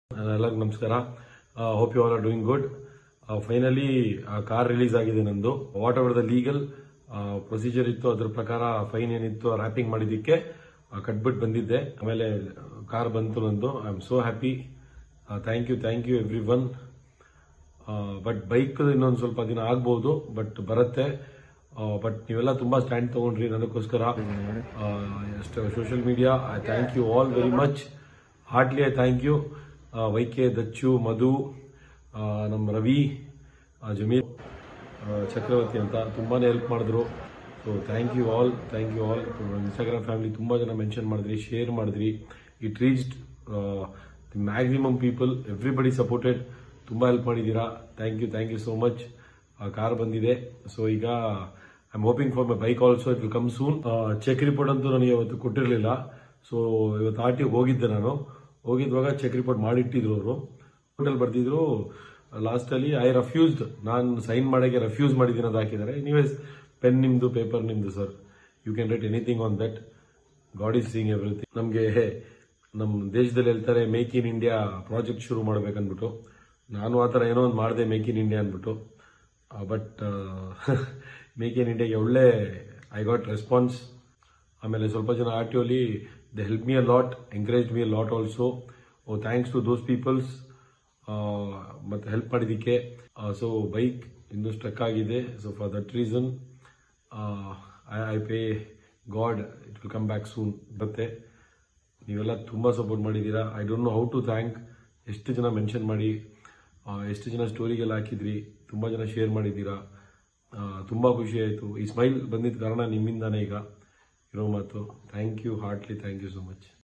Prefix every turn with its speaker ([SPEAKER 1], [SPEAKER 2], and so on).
[SPEAKER 1] ಎಲ್ಲರಿಗೂ ನಮಸ್ಕಾರ hope you are are doing good finally car release ಆಗಿದೆ ನಂದು whatever the legal procedure ಇತ್ತು ಅದ್ರ ಪ್ರಕಾರ ಫೈನ್ ಏನಿತ್ತು ರ್ಯಾಪಿಂಗ್ ಮಾಡಿದ್ದಕ್ಕೆ ಕಟ್ಬಿಟ್ಟು ಬಂದಿದ್ದೆ ಆಮೇಲೆ ಕಾರ್ ಬಂತು ನಂದು I am so happy thank you thank you everyone but bike ಇನ್ನೊಂದು ಸ್ವಲ್ಪ ದಿನ ಆಗ್ಬೋದು ಬಟ್ ಬರುತ್ತೆ ಬಟ್ ನೀವೆಲ್ಲ ತುಂಬಾ ಸ್ಟ್ಯಾಂಡ್ ತಗೊಂಡ್ರಿ ನನಗೋಸ್ಕರ social media I thank you all very much heartily I thank you YK Dachu Madhu ಆ, ನಮ್ಮ ರವಿ ಆ, ಜಮೀರ್ ಆ, ಚಕ್ರವರ್ತಿ ಅಂತ ತುಂಬಾನೇ ಹೆಲ್ಪ್ ಮಾಡಿದ್ರು so thank you all thank you all Instagram family ತುಂಬಾ ಜನ ಮೆನ್ಷನ್ ಮಾಡಿದ್ರಿ ಶೇರ್ ಮಾಡಿದ್ರಿ it reached maximum people everybody supported ತುಂಬಾ ಹೆಲ್ಪ್ ಮಾಡಿದ್ದೀರಾ thank you thank you so much car ಬಂದಿದೆ ಸೊ ಈಗ I am hoping for my bike also it will come soon check report ಅಂತೂ ನನಗೆ ಇವತ್ತು ಕೊಟ್ಟಿರಲಿಲ್ಲ ಸೊ ಇವತ್ತು ಆರ್ ಟಿ ಹೋಗಿದ್ದೆ ನಾನು ಹೋಗಿದ್ವಾಗ ಚೆಕ್ ರಿಪೋರ್ಟ್ ಮಾಡಿಟ್ಟಿದ್ರು ಅವರು ಹೋಟೆಲ್ ಬರ್ದಿದ್ರು ಲಾಸ್ಟ್ ಅಲ್ಲಿ ಐ ರೆಫ್ಯೂಸ್ಡ್ ನಾನು ಸೈನ್ ಮಾಡಕ್ಕೆ ರೆಫ್ಯೂಸ್ ಮಾಡಿದ್ದೀನಿ ಅಂತ ಹಾಕಿದ್ದಾರೆ ಎನಿವೇಸ್ ಪೆನ್ ನಿಮ್ದು ಪೇಪರ್ ನಿಮ್ದು sir you can write anything on that God is seeing everything ನಮಗೆ ನಮ್ಮ ದೇಶದಲ್ಲಿ ಹೇಳ್ತಾರೆ ಮೇಕ್ ಇನ್ ಇಂಡಿಯಾ ಪ್ರಾಜೆಕ್ಟ್ ಶುರು ಮಾಡ್ಬೇಕಂದ್ಬಿಟ್ಟು ನಾನು ಆ ಥರ ಏನೋ ಒಂದು ಮಾಡಿದೆ ಮೇಕ್ ಇನ್ ಇಂಡಿಯಾ ಅಂದ್ಬಿಟ್ಟು ಬಟ್ ಮೇಕ್ ಇನ್ ಇಂಡಿಯಾಗೆ ಒಳ್ಳೆ ಐ ಗಾಟ್ ರೆಸ್ಪಾನ್ಸ್ ಆಮೇಲೆ ಸ್ವಲ್ಪ ಜನ ಆರ್ ಟಿ ಒಲಿ they help me a lot encourage me a lot also oh thanks to those peoples ಮತ್ತೆ ಹೆಲ್ಪ್ ಮಾಡಿದ್ದಕ್ಕೆ ಸೊ ಬೈಕ್ ಇನ್ನೂ ಸ್ಟ್ರಕ್ ಆಗಿದೆ so for that reason I I pay God it will come back soon ಬರುತ್ತೆ ನೀವೆಲ್ಲ ತುಂಬಾ support ಮಾಡಿದ್ದೀರಾ I don't know how to thank ಎಷ್ಟು ಜನ ಮೆನ್ಷನ್ ಮಾಡಿ ಆ, ಎಷ್ಟು ಜನ ಸ್ಟೋರಿಗೆಲ್ಲ ಹಾಕಿದ್ರಿ ತುಂಬಾ ಜನ ಶೇರ್ ಮಾಡಿದ್ದೀರಾ ಆ, ತುಂಬಾ ಖುಷಿ ಆಯಿತು ಈ ಸ್ಮೈಲ್ ಬಂದಿದ್ದ ಕಾರಣ ನಿಮ್ಮಿಂದಾನೇ ಈಗ ಇರೋ ಮಾತು thank you heartily thank you so much